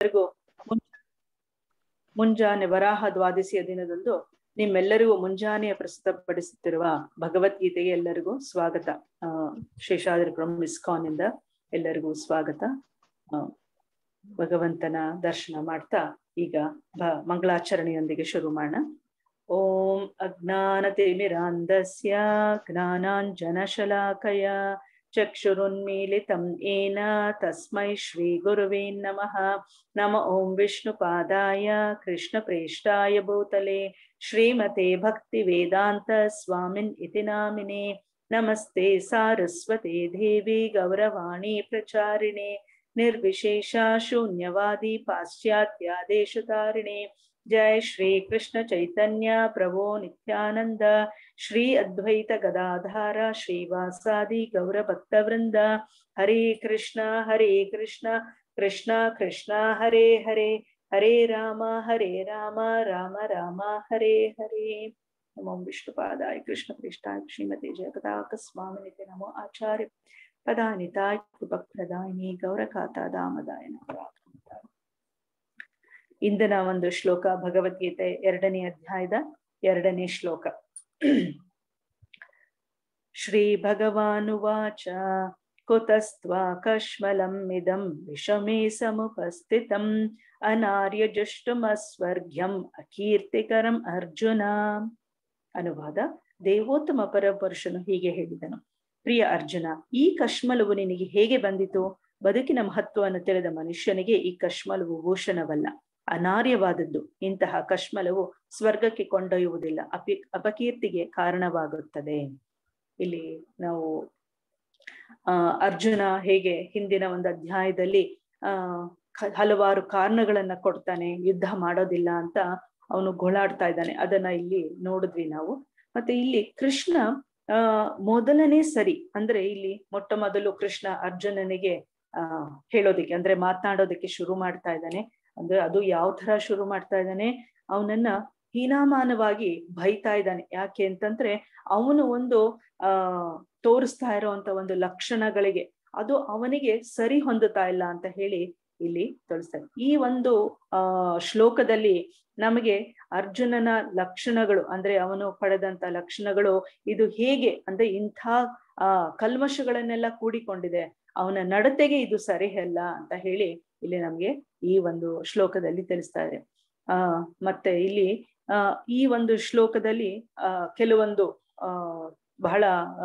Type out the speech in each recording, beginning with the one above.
ಎಲ್ಲರಿಗೂ ಮುಂಜಾನೆ ವರಾಹ ದ್ವಾದಶಿಯ ದಿನದಂದು ನಿಮ್ಮೆಲ್ಲರಿಗೂ ಮುಂಜಾನೆಯ ಪ್ರಸ್ತುತಪಡಿಸುತ್ತಿರುವ ಭಗವದ್ಗೀತೆಗೆ ಎಲ್ಲರಿಗೂ ಸ್ವಾಗತ ಆ ಶೇಷಾದ್ರಿಪುರಂ ಇಸ್ಕಾನ್ ಇಂದ ಎಲ್ಲರಿಗೂ ಸ್ವಾಗತ ಆ ಭಗವಂತನ ದರ್ಶನ ಮಾಡ್ತಾ ಈಗ ಭ ಮಂಗಳಾಚರಣೆಯೊಂದಿಗೆ ಶುರು ಮಾಡೋಣ ಓಂ ಅಜ್ಞಾನತಿಮಿರಾಂಧಸ್ಯ ಜ್ಞಾನಾಂಜನಶಲಾಕಯ ಚಕ್ಷುರುನ್ಮೀಲಿತಂ ಏನ ತಸ್ಮೈ ಶ್ರೀ ಗುರುವೇ ನಮಃ ನಮ ಓಂ ವಿಷ್ಣುಪಾದಾಯ ಕೃಷ್ಣಪ್ರೇಷ್ಠಾಯ ಭೂತಲೆ ಶ್ರೀಮತೆ ಭಕ್ತಿ ವೇದಾಂತ ಸ್ವಾಮಿನ್ ಇತಿ ನಾಮಿನೆ ನಮಸ್ತೆ ಸಾರಸ್ವತೆ ದೇವಿ ಗೌರವಾಣಿ ಪ್ರಚಾರಿಣೆ ನಿರ್ವಿಶೇಷ ಶೂನ್ಯವಾದಿ ಪಾಶ್ಚಾತ್ಯಾದೇಶತಾರಿಣೆ ಜಯ ಶ್ರೀ ಕೃಷ್ಣ ಚೈತನ್ಯ ಪ್ರಭೋ ನಿತ್ಯಾನಂದ ಶ್ರೀ ಅದ್ವೈತ ಗದಾಧಾರ ಶ್ರೀವಾಸಾದಿ ಗೌರ ಭಕ್ತವೃಂದ ಹರೇ ಕೃಷ್ಣ ಹರೇ ಕೃಷ್ಣ ಕೃಷ್ಣ ಕೃಷ್ಣ ಹರೇ ಹರೇ ಹರೇ ರಾಮ ಹರೇ ರಾಮ ರಾಮ ರಾಮ ಹರೇ ಹರೇ ನಮೋ ವಿಷ್ಣುಪಾದಾಯ ಕೃಷ್ಣ ಕೃಷ್ಣಾಯ ಶ್ರೀಮತಿ ಜಯಪತಾಕ ಸ್ವಾಮಿ ನಿತ್ಯ ನಮೋ ಆಚಾರ್ಯ ಪದಾನಿತಾಯ ಕೃಪಪ್ರದಾಯಿನಿ ಗೌರಖಾತ ದಾಮದಾಯ ಇಂದಿನ ಒಂದು ಶ್ಲೋಕ ಭಗವದ್ಗೀತೆ ಎರಡನೇ ಅಧ್ಯಾಯದ ಎರಡನೇ ಶ್ಲೋಕ ಶ್ರೀ ಭಗವಾನುವಾಚ ಕುತಸ್ತ್ವಾ ಕಶ್ಮಲಂ ಇದಂ ವಿಷಮೇ ಸಮುಪಸ್ಥಿತಂ ಅನಾರ್ಯ ಜುಷ್ಟುಮಸ್ವರ್ಗ್ಯಂ ಅಕೀರ್ತಿಕರಂ ಅರ್ಜುನ ಅನುವಾದ ದೇವೋತ್ತಮ ಪರಪುರುಷನು ಹೀಗೆ ಹೇಳಿದನು ಪ್ರಿಯ ಅರ್ಜುನ ಈ ಕಶ್ಮಲವು ನಿನಗೆ ಹೇಗೆ ಬಂದಿತು ಬದುಕಿನ ಮಹತ್ವವನ್ನು ತಿಳಿದ ಮನುಷ್ಯನಿಗೆ ಈ ಕಶ್ಮಲವು ಭೂಷಣವಲ್ಲ ಅನಾರ್ಯವಾದದ್ದು ಇಂತಹ ಕಶ್ಮಲವು ಸ್ವರ್ಗಕ್ಕೆ ಕೊಂಡೊಯ್ಯುವುದಿಲ್ಲ ಅಪಿ ಅಪಕೀರ್ತಿಗೆ ಕಾರಣವಾಗುತ್ತದೆ ಇಲ್ಲಿ ನಾವು ಆ ಅರ್ಜುನ ಹೇಗೆ ಹಿಂದಿನ ಒಂದು ಅಧ್ಯಾಯದಲ್ಲಿ ಆ ಹಲವಾರು ಕಾರಣಗಳನ್ನ ಕೊಡ್ತಾನೆ ಯುದ್ಧ ಮಾಡೋದಿಲ್ಲ ಅಂತ ಅವನು ಗೋಳಾಡ್ತಾ ಇದ್ದಾನೆ ಅದನ್ನ ಇಲ್ಲಿ ನೋಡಿದ್ವಿ ನಾವು ಮತ್ತೆ ಇಲ್ಲಿ ಕೃಷ್ಣ ಆ ಮೊದಲನೇ ಸರಿ ಅಂದ್ರೆ ಇಲ್ಲಿ ಮೊಟ್ಟ ಮೊದಲು ಕೃಷ್ಣ ಅರ್ಜುನನಿಗೆ ಆ ಹೇಳೋದಿಕ್ಕೆ ಅಂದ್ರೆ ಮಾತನಾಡೋದಕ್ಕೆ ಶುರು ಮಾಡ್ತಾ ಇದ್ದಾನೆ ಅಂದ್ರೆ ಅದು ಯಾವ ತರ ಶುರು ಮಾಡ್ತಾ ಇದ್ದಾನೆ ಅವನನ್ನ ಹೀನಾಮಾನವಾಗಿ ಬೈತಾ ಇದ್ದಾನೆ ಯಾಕೆ ಅಂತಂದ್ರೆ ಅವನು ಒಂದು ಆ ತೋರಿಸ್ತಾ ಇರೋಂತ ಒಂದು ಲಕ್ಷಣಗಳಿಗೆ ಅದು ಅವನಿಗೆ ಸರಿ ಹೊಂದುತ್ತಾ ಇಲ್ಲ ಅಂತ ಹೇಳಿ ಇಲ್ಲಿ ತೋರಿಸ್ತಾರೆ ಈ ಒಂದು ಆ ಶ್ಲೋಕದಲ್ಲಿ ನಮಗೆ ಅರ್ಜುನನ ಲಕ್ಷಣಗಳು ಅಂದ್ರೆ ಅವನು ಪಡೆದಂತ ಲಕ್ಷಣಗಳು ಇದು ಹೇಗೆ ಅಂದ್ರೆ ಇಂಥ ಆ ಕಲ್ಮಶಗಳನ್ನೆಲ್ಲ ಕೂಡಿಕೊಂಡಿದೆ ಅವನ ನಡತೆಗೆ ಇದು ಸರಿ ಅಲ್ಲ ಅಂತ ಹೇಳಿ ಇಲ್ಲಿ ನಮ್ಗೆ ಈ ಒಂದು ಶ್ಲೋಕದಲ್ಲಿ ತಿಳಿಸ್ತಾ ಇದೆ ಆ ಮತ್ತೆ ಇಲ್ಲಿ ಆ ಈ ಒಂದು ಶ್ಲೋಕದಲ್ಲಿ ಆ ಕೆಲವೊಂದು ಆ ಬಹಳ ಆ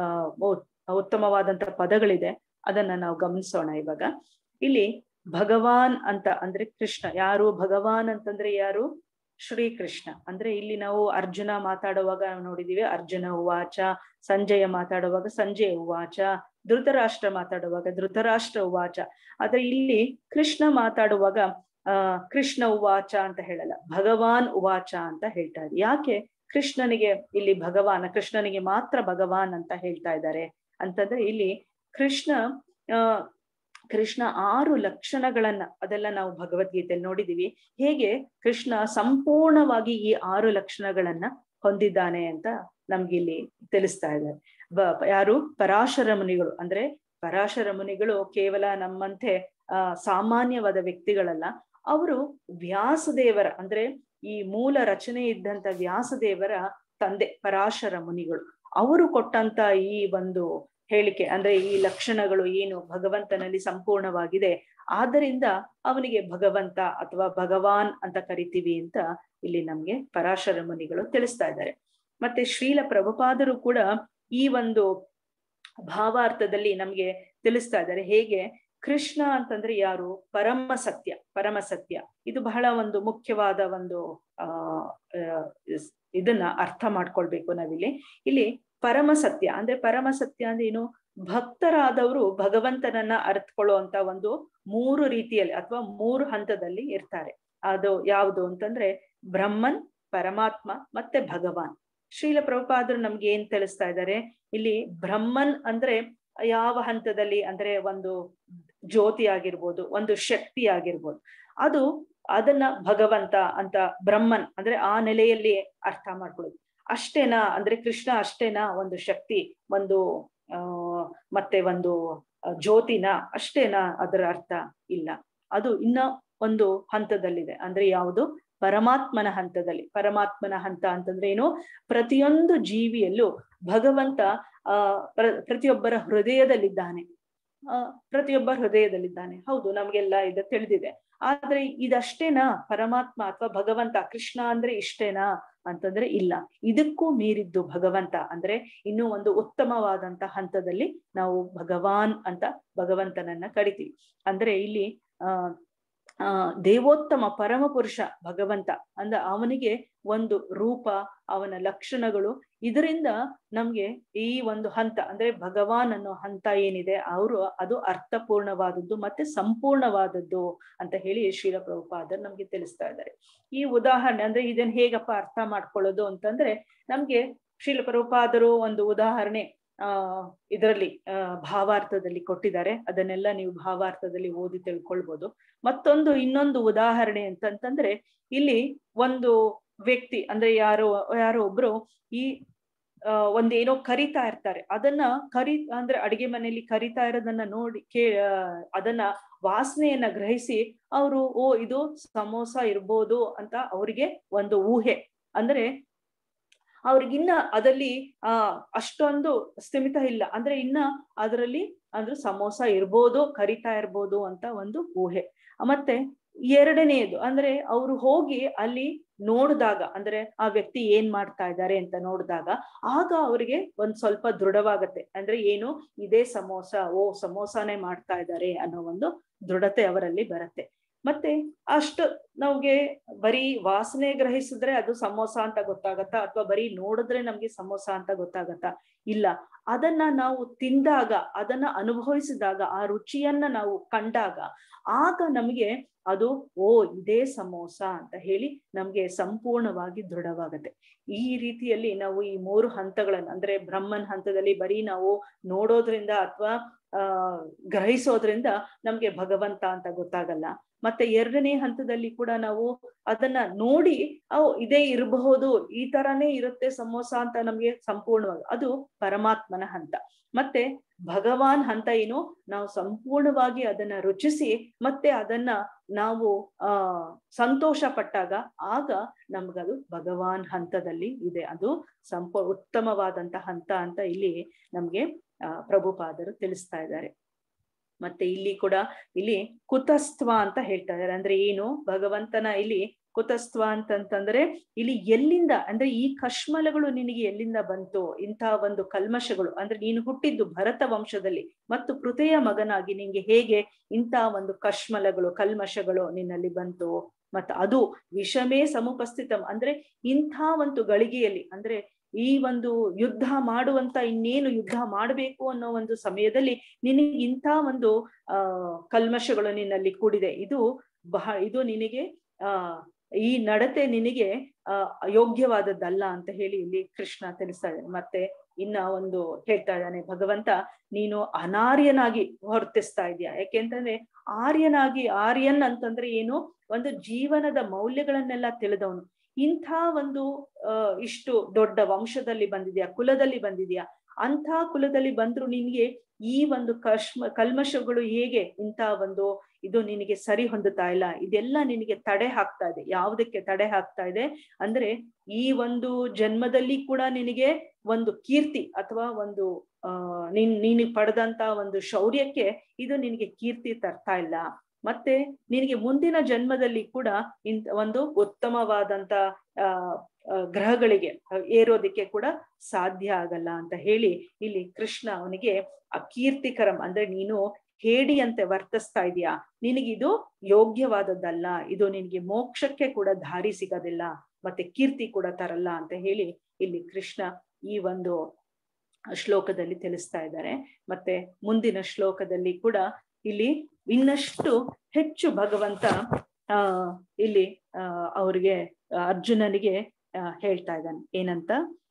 ಉತ್ತಮವಾದಂತ ಪದಗಳಿದೆ ಅದನ್ನ ನಾವು ಗಮನಿಸೋಣ ಇವಾಗ ಇಲ್ಲಿ ಭಗವಾನ್ ಅಂತ ಅಂದ್ರೆ ಕೃಷ್ಣ ಯಾರು ಭಗವಾನ್ ಅಂತಂದ್ರೆ ಯಾರು ಶ್ರೀಕೃಷ್ಣ ಅಂದ್ರೆ ಇಲ್ಲಿ ನಾವು ಅರ್ಜುನ ಮಾತಾಡುವಾಗ ನಾವು ನೋಡಿದೀವಿ ಅರ್ಜುನ ಉವಾಚ ಸಂಜಯ ಮಾತಾಡುವಾಗ ಸಂಜಯ ಉವಾಚ ಧೃತರಾಷ್ಟ್ರ ಮಾತಾಡುವಾಗ ಧೃತರಾಷ್ಟ್ರ ಉವಾಚ ಆದ್ರೆ ಇಲ್ಲಿ ಕೃಷ್ಣ ಮಾತಾಡುವಾಗ ಆ ಕೃಷ್ಣ ಉವಾಚ ಅಂತ ಹೇಳಲ್ಲ ಭಗವಾನ್ ಉವಾಚ ಅಂತ ಹೇಳ್ತಾ ಇದೆ ಯಾಕೆ ಕೃಷ್ಣನಿಗೆ ಇಲ್ಲಿ ಭಗವಾನ್ ಕೃಷ್ಣನಿಗೆ ಮಾತ್ರ ಭಗವಾನ್ ಅಂತ ಹೇಳ್ತಾ ಇದ್ದಾರೆ ಅಂತಂದ್ರೆ ಇಲ್ಲಿ ಕೃಷ್ಣ ಆ ಕೃಷ್ಣ ಆರು ಲಕ್ಷಣಗಳನ್ನ ಅದೆಲ್ಲ ನಾವು ಭಗವದ್ಗೀತೆಯಲ್ಲಿ ನೋಡಿದೀವಿ ಹೇಗೆ ಕೃಷ್ಣ ಸಂಪೂರ್ಣವಾಗಿ ಈ ಆರು ಲಕ್ಷಣಗಳನ್ನ ಹೊಂದಿದ್ದಾನೆ ಅಂತ ನಮ್ಗೆ ಇಲ್ಲಿ ತಿಳಿಸ್ತಾ ಇದ್ದಾರೆ ಬ ಯಾರು ಪರಾಶರ ಮುನಿಗಳು ಅಂದ್ರೆ ಪರಾಶರ ಮುನಿಗಳು ಕೇವಲ ನಮ್ಮಂತೆ ಆ ಸಾಮಾನ್ಯವಾದ ವ್ಯಕ್ತಿಗಳಲ್ಲ ಅವರು ವ್ಯಾಸದೇವರ ಅಂದ್ರೆ ಈ ಮೂಲ ರಚನೆ ಇದ್ದಂತ ವ್ಯಾಸದೇವರ ತಂದೆ ಪರಾಶರ ಮುನಿಗಳು ಅವರು ಕೊಟ್ಟಂತ ಈ ಒಂದು ಹೇಳಿಕೆ ಅಂದ್ರೆ ಈ ಲಕ್ಷಣಗಳು ಏನು ಭಗವಂತನಲ್ಲಿ ಸಂಪೂರ್ಣವಾಗಿದೆ ಆದ್ದರಿಂದ ಅವನಿಗೆ ಭಗವಂತ ಅಥವಾ ಭಗವಾನ್ ಅಂತ ಕರಿತೀವಿ ಅಂತ ಇಲ್ಲಿ ನಮ್ಗೆ ಪರಾಶರ ಮುನಿಗಳು ತಿಳಿಸ್ತಾ ಇದ್ದಾರೆ ಮತ್ತೆ ಶ್ರೀಲ ಪ್ರಭುಪಾದರು ಕೂಡ ಈ ಒಂದು ಭಾವಾರ್ಥದಲ್ಲಿ ನಮ್ಗೆ ತಿಳಿಸ್ತಾ ಇದ್ದಾರೆ ಹೇಗೆ ಕೃಷ್ಣ ಅಂತಂದ್ರೆ ಯಾರು ಪರಮ ಸತ್ಯ ಪರಮ ಸತ್ಯ ಇದು ಬಹಳ ಒಂದು ಮುಖ್ಯವಾದ ಒಂದು ಆ ಇದನ್ನ ಅರ್ಥ ಮಾಡ್ಕೊಳ್ಬೇಕು ನಾವಿಲ್ಲಿ ಇಲ್ಲಿ ಪರಮ ಸತ್ಯ ಅಂದ್ರೆ ಪರಮ ಸತ್ಯ ಅಂದ್ರೆ ಏನು ಭಕ್ತರಾದವರು ಭಗವಂತನನ್ನ ಅರ್ಥಕೊಳ್ಳುವಂತ ಒಂದು ಮೂರು ರೀತಿಯಲ್ಲಿ ಅಥವಾ ಮೂರು ಹಂತದಲ್ಲಿ ಇರ್ತಾರೆ ಅದು ಯಾವುದು ಅಂತಂದ್ರೆ ಬ್ರಹ್ಮನ್ ಪರಮಾತ್ಮ ಮತ್ತೆ ಭಗವಾನ್ ಶ್ರೀಲ ಪ್ರಭುಪಾದರು ನಮ್ಗೆ ಏನ್ ತಿಳಿಸ್ತಾ ಇದ್ದಾರೆ ಇಲ್ಲಿ ಬ್ರಹ್ಮನ್ ಅಂದ್ರೆ ಯಾವ ಹಂತದಲ್ಲಿ ಅಂದ್ರೆ ಒಂದು ಜ್ಯೋತಿ ಆಗಿರ್ಬೋದು ಒಂದು ಶಕ್ತಿ ಆಗಿರ್ಬೋದು ಅದು ಅದನ್ನ ಭಗವಂತ ಅಂತ ಬ್ರಹ್ಮನ್ ಅಂದ್ರೆ ಆ ನೆಲೆಯಲ್ಲಿ ಅರ್ಥ ಮಾಡ್ಕೊಳ್ಳೋದು ಅಷ್ಟೇನಾ ಅಂದ್ರೆ ಕೃಷ್ಣ ಅಷ್ಟೇನಾ ಒಂದು ಶಕ್ತಿ ಒಂದು ಆ ಮತ್ತೆ ಒಂದು ಜ್ಯೋತಿನ ಅಷ್ಟೇನಾ ಅದರ ಅರ್ಥ ಇಲ್ಲ ಅದು ಇನ್ನ ಒಂದು ಹಂತದಲ್ಲಿದೆ ಅಂದ್ರೆ ಯಾವುದು ಪರಮಾತ್ಮನ ಹಂತದಲ್ಲಿ ಪರಮಾತ್ಮನ ಹಂತ ಅಂತಂದ್ರೆ ಏನು ಪ್ರತಿಯೊಂದು ಜೀವಿಯಲ್ಲೂ ಭಗವಂತ ಆ ಪ್ರ- ಪ್ರತಿಯೊಬ್ಬರ ಹೃದಯದಲ್ಲಿದ್ದಾನೆ ಆ ಪ್ರತಿಯೊಬ್ಬ ಹೃದಯದಲ್ಲಿದ್ದಾನೆ ಹೌದು ನಮ್ಗೆಲ್ಲ ಇದು ತಿಳಿದಿದೆ ಆದ್ರೆ ಇದಷ್ಟೇನಾ ಪರಮಾತ್ಮ ಅಥವಾ ಭಗವಂತ ಕೃಷ್ಣ ಅಂದ್ರೆ ಇಷ್ಟೇನಾ ಅಂತಂದ್ರೆ ಇಲ್ಲ ಇದಕ್ಕೂ ಮೀರಿದ್ದು ಭಗವಂತ ಅಂದ್ರೆ ಇನ್ನೂ ಒಂದು ಉತ್ತಮವಾದಂತ ಹಂತದಲ್ಲಿ ನಾವು ಭಗವಾನ್ ಅಂತ ಭಗವಂತನನ್ನ ಕರಿತೀವಿ ಅಂದ್ರೆ ಇಲ್ಲಿ ಆ ಆ ದೇವೋತ್ತಮ ಪರಮ ಪುರುಷ ಭಗವಂತ ಅಂದ ಅವನಿಗೆ ಒಂದು ರೂಪ ಅವನ ಲಕ್ಷಣಗಳು ಇದರಿಂದ ನಮ್ಗೆ ಈ ಒಂದು ಹಂತ ಅಂದ್ರೆ ಭಗವಾನ್ ಅನ್ನೋ ಹಂತ ಏನಿದೆ ಅವರು ಅದು ಅರ್ಥಪೂರ್ಣವಾದದ್ದು ಮತ್ತೆ ಸಂಪೂರ್ಣವಾದದ್ದು ಅಂತ ಹೇಳಿ ಶ್ರೀಲ ಪ್ರಭುಪಾದರು ನಮ್ಗೆ ತಿಳಿಸ್ತಾ ಇದ್ದಾರೆ ಈ ಉದಾಹರಣೆ ಅಂದ್ರೆ ಇದನ್ನ ಹೇಗಪ್ಪ ಅರ್ಥ ಮಾಡ್ಕೊಳ್ಳೋದು ಅಂತಂದ್ರೆ ನಮ್ಗೆ ಶ್ರೀಲ ಪ್ರಭುಪಾದರು ಒಂದು ಉದಾಹರಣೆ ಆ ಇದರಲ್ಲಿ ಆ ಭಾವಾರ್ಥದಲ್ಲಿ ಕೊಟ್ಟಿದ್ದಾರೆ ಅದನ್ನೆಲ್ಲ ನೀವು ಭಾವಾರ್ಥದಲ್ಲಿ ಓದಿ ತಿಳ್ಕೊಳ್ಬೋದು ಮತ್ತೊಂದು ಇನ್ನೊಂದು ಉದಾಹರಣೆ ಅಂತಂತಂದ್ರೆ ಇಲ್ಲಿ ಒಂದು ವ್ಯಕ್ತಿ ಅಂದ್ರೆ ಯಾರೋ ಯಾರೋ ಒಬ್ರು ಈ ಆ ಒಂದೇನೋ ಕರಿತಾ ಇರ್ತಾರೆ ಅದನ್ನ ಕರಿ ಅಂದ್ರೆ ಅಡಿಗೆ ಮನೆಯಲ್ಲಿ ಕರಿತಾ ಇರೋದನ್ನ ನೋಡಿ ಕೇ ಆ, ಅದನ್ನ ವಾಸನೆಯನ್ನ ಗ್ರಹಿಸಿ ಅವರು ಓ ಇದು ಸಮೋಸ ಇರ್ಬೋದು ಅಂತ ಅವರಿಗೆ ಒಂದು ಊಹೆ ಅಂದ್ರೆ ಅವ್ರಿಗಿನ್ನ ಅದಲ್ಲಿ ಆ ಅಷ್ಟೊಂದು ಸ್ಥಿಮಿತ ಇಲ್ಲ ಅಂದ್ರೆ ಇನ್ನ ಅದರಲ್ಲಿ ಅಂದ್ರೆ ಸಮೋಸ ಇರ್ಬೋದು ಕರಿತಾ ಇರ್ಬೋದು ಅಂತ ಒಂದು ಊಹೆ ಮತ್ತೆ ಎರಡನೆಯದು ಅಂದ್ರೆ ಅವರು ಹೋಗಿ ಅಲ್ಲಿ ನೋಡಿದಾಗ ಅಂದ್ರೆ ಆ ವ್ಯಕ್ತಿ ಏನ್ ಮಾಡ್ತಾ ಇದ್ದಾರೆ ಅಂತ ನೋಡಿದಾಗ ಆಗ ಅವ್ರಿಗೆ ಒಂದ್ ಸ್ವಲ್ಪ ದೃಢವಾಗತ್ತೆ ಅಂದ್ರೆ ಏನು ಇದೇ ಸಮೋಸ ಓ ಸಮೋಸಾನೇ ಮಾಡ್ತಾ ಇದ್ದಾರೆ ಅನ್ನೋ ಒಂದು ದೃಢತೆ ಅವರಲ್ಲಿ ಬರುತ್ತೆ ಮತ್ತೆ ಅಷ್ಟು ನಮ್ಗೆ ಬರೀ ವಾಸನೆ ಗ್ರಹಿಸಿದ್ರೆ ಅದು ಸಮೋಸ ಅಂತ ಗೊತ್ತಾಗತ್ತಾ ಅಥವಾ ಬರೀ ನೋಡಿದ್ರೆ ನಮ್ಗೆ ಸಮೋಸ ಅಂತ ಗೊತ್ತಾಗತ್ತಾ ಇಲ್ಲ ಅದನ್ನ ನಾವು ತಿಂದಾಗ ಅದನ್ನ ಅನುಭವಿಸಿದಾಗ ಆ ರುಚಿಯನ್ನ ನಾವು ಕಂಡಾಗ ಆಗ ನಮ್ಗೆ ಅದು ಓ ಇದೇ ಸಮೋಸ ಅಂತ ಹೇಳಿ ನಮ್ಗೆ ಸಂಪೂರ್ಣವಾಗಿ ದೃಢವಾಗತ್ತೆ ಈ ರೀತಿಯಲ್ಲಿ ನಾವು ಈ ಮೂರು ಹಂತಗಳನ್ನ ಅಂದ್ರೆ ಬ್ರಹ್ಮನ್ ಹಂತದಲ್ಲಿ ಬರೀ ನಾವು ನೋಡೋದ್ರಿಂದ ಅಥವಾ ಆ ಗ್ರಹಿಸೋದ್ರಿಂದ ನಮ್ಗೆ ಭಗವಂತ ಅಂತ ಗೊತ್ತಾಗಲ್ಲ ಮತ್ತೆ ಎರಡನೇ ಹಂತದಲ್ಲಿ ಕೂಡ ನಾವು ಅದನ್ನ ನೋಡಿ ಅವು ಇದೇ ಇರಬಹುದು ಈ ತರಾನೇ ಇರುತ್ತೆ ಸಮೋಸ ಅಂತ ನಮ್ಗೆ ಸಂಪೂರ್ಣವಾಗಿ ಅದು ಪರಮಾತ್ಮನ ಹಂತ ಮತ್ತೆ ಭಗವಾನ್ ಹಂತ ಏನು ನಾವು ಸಂಪೂರ್ಣವಾಗಿ ಅದನ್ನ ರುಚಿಸಿ ಮತ್ತೆ ಅದನ್ನ ನಾವು ಆ ಸಂತೋಷ ಪಟ್ಟಾಗ ಆಗ ನಮ್ಗದು ಭಗವಾನ್ ಹಂತದಲ್ಲಿ ಇದೆ ಅದು ಸಂಪೂ ಉತ್ತಮವಾದಂತ ಹಂತ ಅಂತ ಇಲ್ಲಿ ನಮ್ಗೆ ಆ ಪ್ರಭುಪಾದರು ತಿಳಿಸ್ತಾ ಇದ್ದಾರೆ ಮತ್ತೆ ಇಲ್ಲಿ ಕೂಡ ಇಲ್ಲಿ ಕುತಸ್ತ್ವ ಅಂತ ಹೇಳ್ತಾ ಇದ್ದಾರೆ ಅಂದ್ರೆ ಏನು ಭಗವಂತನ ಇಲ್ಲಿ ಕುತಸ್ತ್ವ ಅಂತಂತಂದ್ರೆ ಇಲ್ಲಿ ಎಲ್ಲಿಂದ ಅಂದ್ರೆ ಈ ಕಶ್ಮಲಗಳು ನಿನಗೆ ಎಲ್ಲಿಂದ ಬಂತು ಇಂಥ ಒಂದು ಕಲ್ಮಶಗಳು ಅಂದ್ರೆ ನೀನು ಹುಟ್ಟಿದ್ದು ಭರತ ವಂಶದಲ್ಲಿ ಮತ್ತು ಕೃತೆಯ ಮಗನಾಗಿ ನಿಂಗೆ ಹೇಗೆ ಇಂಥ ಒಂದು ಕಶ್ಮಲಗಳು ಕಲ್ಮಶಗಳು ನಿನ್ನಲ್ಲಿ ಬಂತು ಮತ್ತು ಅದು ವಿಷಮೇ ಸಮುಪಸ್ಥಿತಂ ಅಂದ್ರೆ ಇಂಥ ಒಂದು ಗಳಿಗೆಯಲ್ಲಿ ಅಂದ್ರೆ ಈ ಒಂದು ಯುದ್ಧ ಮಾಡುವಂತ ಇನ್ನೇನು ಯುದ್ಧ ಮಾಡಬೇಕು ಅನ್ನೋ ಒಂದು ಸಮಯದಲ್ಲಿ ನಿನಗೆ ಇಂಥ ಒಂದು ಆ ಕಲ್ಮಶಗಳು ನಿನ್ನಲ್ಲಿ ಕೂಡಿದೆ ಇದು ಬಹ ಇದು ನಿನಗೆ ಆ ಈ ನಡತೆ ನಿನಗೆ ಆ ಯೋಗ್ಯವಾದದ್ದಲ್ಲ ಅಂತ ಹೇಳಿ ಇಲ್ಲಿ ಕೃಷ್ಣ ತಿಳಿಸ್ತಾ ಇದ್ದಾನೆ ಮತ್ತೆ ಇನ್ನ ಒಂದು ಹೇಳ್ತಾ ಇದ್ದಾನೆ ಭಗವಂತ ನೀನು ಅನಾರ್ಯನಾಗಿ ಹೊರತಿಸ್ತಾ ಇದೀಯ ಯಾಕೆಂತಂದ್ರೆ ಆರ್ಯನಾಗಿ ಆರ್ಯನ್ ಅಂತಂದ್ರೆ ಏನು ಒಂದು ಜೀವನದ ಮೌಲ್ಯಗಳನ್ನೆಲ್ಲ ತಿಳಿದವನು ಇಂಥ ಒಂದು ಅಹ್ ಇಷ್ಟು ದೊಡ್ಡ ವಂಶದಲ್ಲಿ ಬಂದಿದ್ಯಾ ಕುಲದಲ್ಲಿ ಬಂದಿದ್ಯಾ ಅಂಥ ಕುಲದಲ್ಲಿ ಬಂದ್ರು ನಿನ್ಗೆ ಈ ಒಂದು ಕಶ್ಮ ಕಲ್ಮಶಗಳು ಹೇಗೆ ಇಂಥ ಒಂದು ಇದು ನಿನಗೆ ಸರಿ ಹೊಂದುತ್ತಾ ಇಲ್ಲ ಇದೆಲ್ಲ ನಿನಗೆ ತಡೆ ಹಾಕ್ತಾ ಇದೆ ಯಾವುದಕ್ಕೆ ತಡೆ ಹಾಕ್ತಾ ಇದೆ ಅಂದ್ರೆ ಈ ಒಂದು ಜನ್ಮದಲ್ಲಿ ಕೂಡ ನಿನಗೆ ಒಂದು ಕೀರ್ತಿ ಅಥವಾ ಒಂದು ಆ ನೀನ್ ನೀನು ಪಡೆದಂತ ಒಂದು ಶೌರ್ಯಕ್ಕೆ ಇದು ನಿನಗೆ ಕೀರ್ತಿ ತರ್ತಾ ಇಲ್ಲ ಮತ್ತೆ ನಿನಗೆ ಮುಂದಿನ ಜನ್ಮದಲ್ಲಿ ಕೂಡ ಇಂತ ಒಂದು ಉತ್ತಮವಾದಂತ ಆ ಗ್ರಹಗಳಿಗೆ ಏರೋದಿಕ್ಕೆ ಕೂಡ ಸಾಧ್ಯ ಆಗಲ್ಲ ಅಂತ ಹೇಳಿ ಇಲ್ಲಿ ಕೃಷ್ಣ ಅವನಿಗೆ ಅಕೀರ್ತಿಕರಂ ಅಂದ್ರೆ ನೀನು ಹೇಡಿಯಂತೆ ವರ್ತಿಸ್ತಾ ಇದೀಯಾ ನಿನಗಿದು ಯೋಗ್ಯವಾದದ್ದಲ್ಲ ಇದು ನಿನಗೆ ಮೋಕ್ಷಕ್ಕೆ ಕೂಡ ದಾರಿ ಸಿಗೋದಿಲ್ಲ ಮತ್ತೆ ಕೀರ್ತಿ ಕೂಡ ತರಲ್ಲ ಅಂತ ಹೇಳಿ ಇಲ್ಲಿ ಕೃಷ್ಣ ಈ ಒಂದು ಶ್ಲೋಕದಲ್ಲಿ ತಿಳಿಸ್ತಾ ಇದ್ದಾರೆ ಮತ್ತೆ ಮುಂದಿನ ಶ್ಲೋಕದಲ್ಲಿ ಕೂಡ ಇಲ್ಲಿ ಇನ್ನಷ್ಟು ಹೆಚ್ಚು ಭಗವಂತ ಆ ಇಲ್ಲಿ ಆ ಅವ್ರಿಗೆ ಅರ್ಜುನನಿಗೆ ಹೇಳ್ತಾ ಇದ್ದಾನೆ ಏನಂತ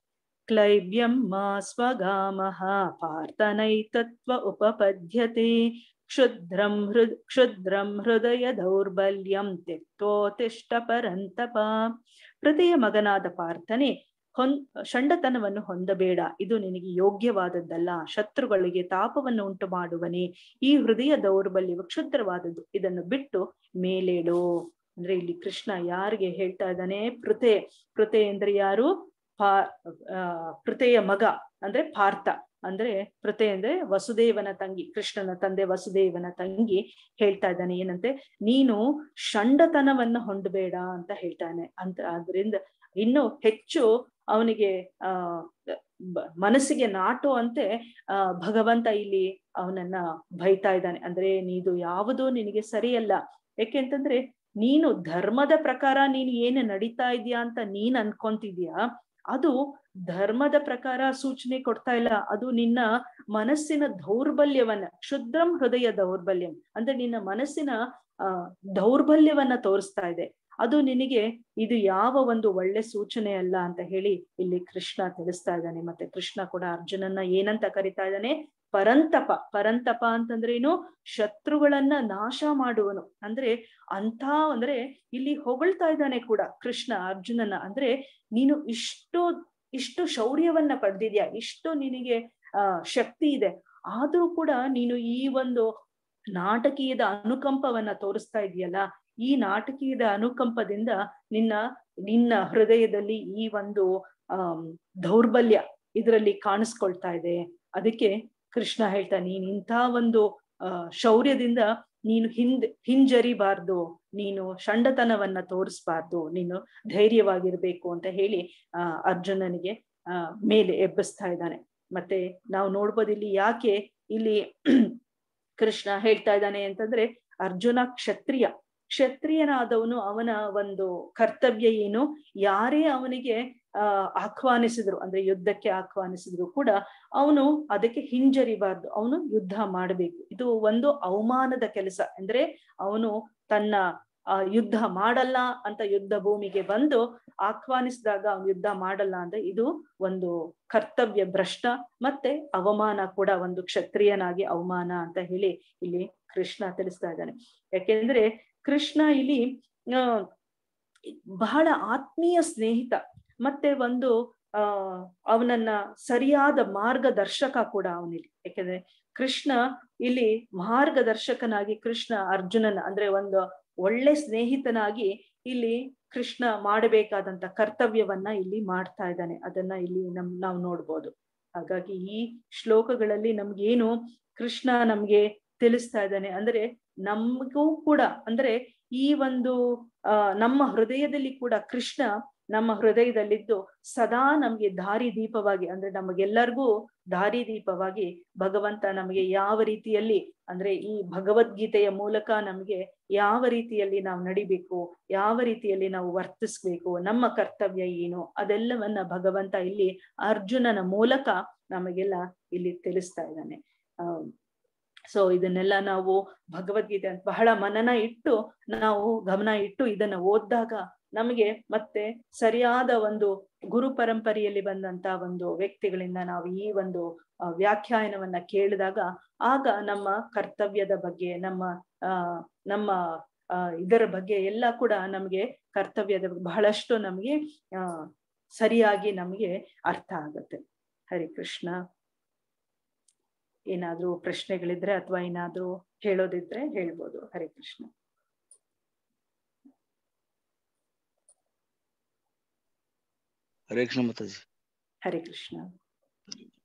ಕ್ಲೈವ್ಯಂ ಮಾ ಸ್ವಗಾಮಃ ಪಾರ್ಥನೈತತ್ವ ಉಪಪದ್ಯತೆ ಕ್ಷುದ್ರಂ ಹೃದ್ ಕ್ಷುದ್ರಂ ಹೃದಯ ದೌರ್ಬಲ್ಯಂ ತ್ಯಕ್ತೋತಿಷ್ಟ ಪರಂತಪ ಪ್ರತಿಯ ಮಗನಾದ ಪಾರ್ಥನೆ ಹೊನ್ ಷಂಡತನವನ್ನು ಹೊಂದಬೇಡ ಇದು ನಿನಗೆ ಯೋಗ್ಯವಾದದ್ದಲ್ಲ ಶತ್ರುಗಳಿಗೆ ತಾಪವನ್ನು ಉಂಟು ಮಾಡುವನೇ ಈ ಹೃದಯ ದೌರ್ಬಲ್ಯವು ಕ್ಷುದ್ರವಾದದ್ದು ಇದನ್ನು ಬಿಟ್ಟು ಮೇಲೇಳು ಅಂದ್ರೆ ಇಲ್ಲಿ ಕೃಷ್ಣ ಯಾರಿಗೆ ಹೇಳ್ತಾ ಇದ್ದಾನೆ ಪೃತೆ ಪೃತೆ ಅಂದ್ರೆ ಯಾರು ಪಾ ಆ ಪೃತೆಯ ಮಗ ಅಂದ್ರೆ ಪಾರ್ಥ ಅಂದ್ರೆ ಪೃತೆ ಅಂದ್ರೆ ವಸುದೇವನ ತಂಗಿ ಕೃಷ್ಣನ ತಂದೆ ವಸುದೇವನ ತಂಗಿ ಹೇಳ್ತಾ ಇದ್ದಾನೆ ಏನಂತೆ ನೀನು ಷಂಡತನವನ್ನ ಹೊಂದಬೇಡ ಅಂತ ಹೇಳ್ತಾನೆ ಅಂತ ಆದ್ರಿಂದ ಇನ್ನು ಹೆಚ್ಚು ಅವನಿಗೆ ಆ ಬ- ಮನಸ್ಸಿಗೆ ನಾಟು ಅಂತೆ ಆ ಭಗವಂತ ಇಲ್ಲಿ ಅವನನ್ನ ಬೈತಾ ಇದ್ದಾನೆ ಅಂದ್ರೆ ನೀದು ಯಾವುದು ನಿನಗೆ ಸರಿಯಲ್ಲ ಯಾಕೆಂತಂದ್ರೆ ನೀನು ಧರ್ಮದ ಪ್ರಕಾರ ನೀನು ಏನು ನಡೀತಾ ಇದೀಯಾ ಅಂತ ನೀನ್ ಅನ್ಕೊಂತಿದ್ಯಾ ಅದು ಧರ್ಮದ ಪ್ರಕಾರ ಸೂಚನೆ ಕೊಡ್ತಾ ಇಲ್ಲ ಅದು ನಿನ್ನ ಮನಸ್ಸಿನ ದೌರ್ಬಲ್ಯವನ್ನ ಕ್ಷುದ್ರಂ ಹೃದಯ ದೌರ್ಬಲ್ಯಂ ಅಂದ್ರೆ ನಿನ್ನ ಮನಸ್ಸಿನ ಆ ದೌರ್ಬಲ್ಯವನ್ನ ತೋರಿಸ್ತಾ ಇದೆ ಅದು ನಿನಗೆ ಇದು ಯಾವ ಒಂದು ಒಳ್ಳೆ ಸೂಚನೆ ಅಲ್ಲ ಅಂತ ಹೇಳಿ ಇಲ್ಲಿ ಕೃಷ್ಣ ತಿಳಿಸ್ತಾ ಇದ್ದಾನೆ ಮತ್ತೆ ಕೃಷ್ಣ ಕೂಡ ಅರ್ಜುನನ್ನ ಏನಂತ ಕರಿತಾ ಇದ್ದಾನೆ ಪರಂತಪ ಪರಂತಪ ಅಂತಂದ್ರೇನು ಶತ್ರುಗಳನ್ನ ನಾಶ ಮಾಡುವನು ಅಂದ್ರೆ ಅಂತ ಅಂದ್ರೆ ಇಲ್ಲಿ ಹೊಗಳ್ತಾ ಇದ್ದಾನೆ ಕೂಡ ಕೃಷ್ಣ ಅರ್ಜುನನ ಅಂದ್ರೆ ನೀನು ಇಷ್ಟು ಇಷ್ಟು ಶೌರ್ಯವನ್ನ ಪಡೆದಿದ್ಯಾ ಇಷ್ಟು ನಿನಗೆ ಆ ಶಕ್ತಿ ಇದೆ ಆದ್ರೂ ಕೂಡ ನೀನು ಈ ಒಂದು ನಾಟಕೀಯದ ಅನುಕಂಪವನ್ನ ತೋರಿಸ್ತಾ ಇದೆಯಲ್ಲ ಈ ನಾಟಕೀಯದ ಅನುಕಂಪದಿಂದ ನಿನ್ನ ನಿನ್ನ ಹೃದಯದಲ್ಲಿ ಈ ಒಂದು ಆಮ್ ದೌರ್ಬಲ್ಯ ಇದರಲ್ಲಿ ಕಾಣಿಸ್ಕೊಳ್ತಾ ಇದೆ ಅದಕ್ಕೆ ಕೃಷ್ಣ ಹೇಳ್ತಾ ನೀನ್ ಇಂಥ ಒಂದು ಆ ಶೌರ್ಯದಿಂದ ನೀನು ಹಿಂದ್ ಹಿಂಜರಿಬಾರ್ದು ನೀನು ಷಂಡತನವನ್ನ ತೋರಿಸ್ಬಾರ್ದು ನೀನು ಧೈರ್ಯವಾಗಿರ್ಬೇಕು ಅಂತ ಹೇಳಿ ಆ ಅರ್ಜುನನಿಗೆ ಆ ಮೇಲೆ ಎಬ್ಬಿಸ್ತಾ ಇದ್ದಾನೆ ಮತ್ತೆ ನಾವು ನೋಡ್ಬೋದು ಇಲ್ಲಿ ಯಾಕೆ ಇಲ್ಲಿ ಕೃಷ್ಣ ಹೇಳ್ತಾ ಇದ್ದಾನೆ ಅಂತಂದ್ರೆ ಅರ್ಜುನ ಕ್ಷತ್ರಿಯ ಕ್ಷತ್ರಿಯನಾದವನು ಅವನ ಒಂದು ಕರ್ತವ್ಯ ಏನು ಯಾರೇ ಅವನಿಗೆ ಆ ಆಹ್ವಾನಿಸಿದ್ರು ಅಂದ್ರೆ ಯುದ್ಧಕ್ಕೆ ಆಹ್ವಾನಿಸಿದ್ರು ಕೂಡ ಅವನು ಅದಕ್ಕೆ ಹಿಂಜರಿಬಾರ್ದು ಅವನು ಯುದ್ಧ ಮಾಡಬೇಕು ಇದು ಒಂದು ಅವಮಾನದ ಕೆಲಸ ಅಂದ್ರೆ ಅವನು ತನ್ನ ಆ ಯುದ್ಧ ಮಾಡಲ್ಲ ಅಂತ ಯುದ್ಧ ಭೂಮಿಗೆ ಬಂದು ಆಹ್ವಾನಿಸಿದಾಗ ಅವನು ಯುದ್ಧ ಮಾಡಲ್ಲ ಅಂದ್ರೆ ಇದು ಒಂದು ಕರ್ತವ್ಯ ಭ್ರಷ್ಟ ಮತ್ತೆ ಅವಮಾನ ಕೂಡ ಒಂದು ಕ್ಷತ್ರಿಯನಾಗಿ ಅವಮಾನ ಅಂತ ಹೇಳಿ ಇಲ್ಲಿ ಕೃಷ್ಣ ತಿಳಿಸ್ತಾ ಇದ್ದಾನೆ ಯಾಕೆಂದ್ರೆ ಕೃಷ್ಣ ಇಲ್ಲಿ ಆ ಬಹಳ ಆತ್ಮೀಯ ಸ್ನೇಹಿತ ಮತ್ತೆ ಒಂದು ಆ ಅವನನ್ನ ಸರಿಯಾದ ಮಾರ್ಗದರ್ಶಕ ಕೂಡ ಅವನಿಲ್ಲಿ ಯಾಕೆಂದ್ರೆ ಕೃಷ್ಣ ಇಲ್ಲಿ ಮಾರ್ಗದರ್ಶಕನಾಗಿ ಕೃಷ್ಣ ಅರ್ಜುನನ ಅಂದ್ರೆ ಒಂದು ಒಳ್ಳೆ ಸ್ನೇಹಿತನಾಗಿ ಇಲ್ಲಿ ಕೃಷ್ಣ ಮಾಡಬೇಕಾದಂತ ಕರ್ತವ್ಯವನ್ನ ಇಲ್ಲಿ ಮಾಡ್ತಾ ಇದ್ದಾನೆ ಅದನ್ನ ಇಲ್ಲಿ ನಮ್ ನಾವು ನೋಡ್ಬೋದು ಹಾಗಾಗಿ ಈ ಶ್ಲೋಕಗಳಲ್ಲಿ ನಮ್ಗೇನು ಕೃಷ್ಣ ನಮ್ಗೆ ತಿಳಿಸ್ತಾ ಇದ್ದಾನೆ ಅಂದ್ರೆ ನಮಗೂ ಕೂಡ ಅಂದ್ರೆ ಈ ಒಂದು ಆ ನಮ್ಮ ಹೃದಯದಲ್ಲಿ ಕೂಡ ಕೃಷ್ಣ ನಮ್ಮ ಹೃದಯದಲ್ಲಿದ್ದು ಸದಾ ನಮ್ಗೆ ದಾರಿ ದೀಪವಾಗಿ ಅಂದ್ರೆ ನಮಗೆಲ್ಲರಿಗೂ ದಾರಿ ದೀಪವಾಗಿ ಭಗವಂತ ನಮಗೆ ಯಾವ ರೀತಿಯಲ್ಲಿ ಅಂದ್ರೆ ಈ ಭಗವದ್ಗೀತೆಯ ಮೂಲಕ ನಮ್ಗೆ ಯಾವ ರೀತಿಯಲ್ಲಿ ನಾವು ನಡಿಬೇಕು ಯಾವ ರೀತಿಯಲ್ಲಿ ನಾವು ವರ್ತಿಸ್ಬೇಕು ನಮ್ಮ ಕರ್ತವ್ಯ ಏನು ಅದೆಲ್ಲವನ್ನ ಭಗವಂತ ಇಲ್ಲಿ ಅರ್ಜುನನ ಮೂಲಕ ನಮಗೆಲ್ಲ ಇಲ್ಲಿ ತಿಳಿಸ್ತಾ ಇದ್ದಾನೆ ಆ ಸೊ ಇದನ್ನೆಲ್ಲ ನಾವು ಭಗವದ್ಗೀತೆ ಅಂತ ಬಹಳ ಮನನ ಇಟ್ಟು ನಾವು ಗಮನ ಇಟ್ಟು ಇದನ್ನ ಓದಿದಾಗ ನಮಗೆ ಮತ್ತೆ ಸರಿಯಾದ ಒಂದು ಗುರು ಪರಂಪರೆಯಲ್ಲಿ ಬಂದಂತ ಒಂದು ವ್ಯಕ್ತಿಗಳಿಂದ ನಾವು ಈ ಒಂದು ವ್ಯಾಖ್ಯಾನವನ್ನ ಕೇಳಿದಾಗ ಆಗ ನಮ್ಮ ಕರ್ತವ್ಯದ ಬಗ್ಗೆ ನಮ್ಮ ಆ ನಮ್ಮ ಆ ಇದರ ಬಗ್ಗೆ ಎಲ್ಲ ಕೂಡ ನಮಗೆ ಕರ್ತವ್ಯದ ಬಹಳಷ್ಟು ನಮಗೆ ಆ ಸರಿಯಾಗಿ ನಮಗೆ ಅರ್ಥ ಆಗತ್ತೆ ಹರಿ ಕೃಷ್ಣ ಏನಾದ್ರೂ ಪ್ರಶ್ನೆಗಳಿದ್ರೆ ಅಥವಾ ಏನಾದ್ರೂ ಹೇಳೋದಿದ್ರೆ ಹೇಳ್ಬೋದು ಹರಿ ಕೃಷ್ಣ ಹರೇ ಕೃಷ್ಣ ಮಾತಾಜಿ ಹರಿ ಕೃಷ್ಣ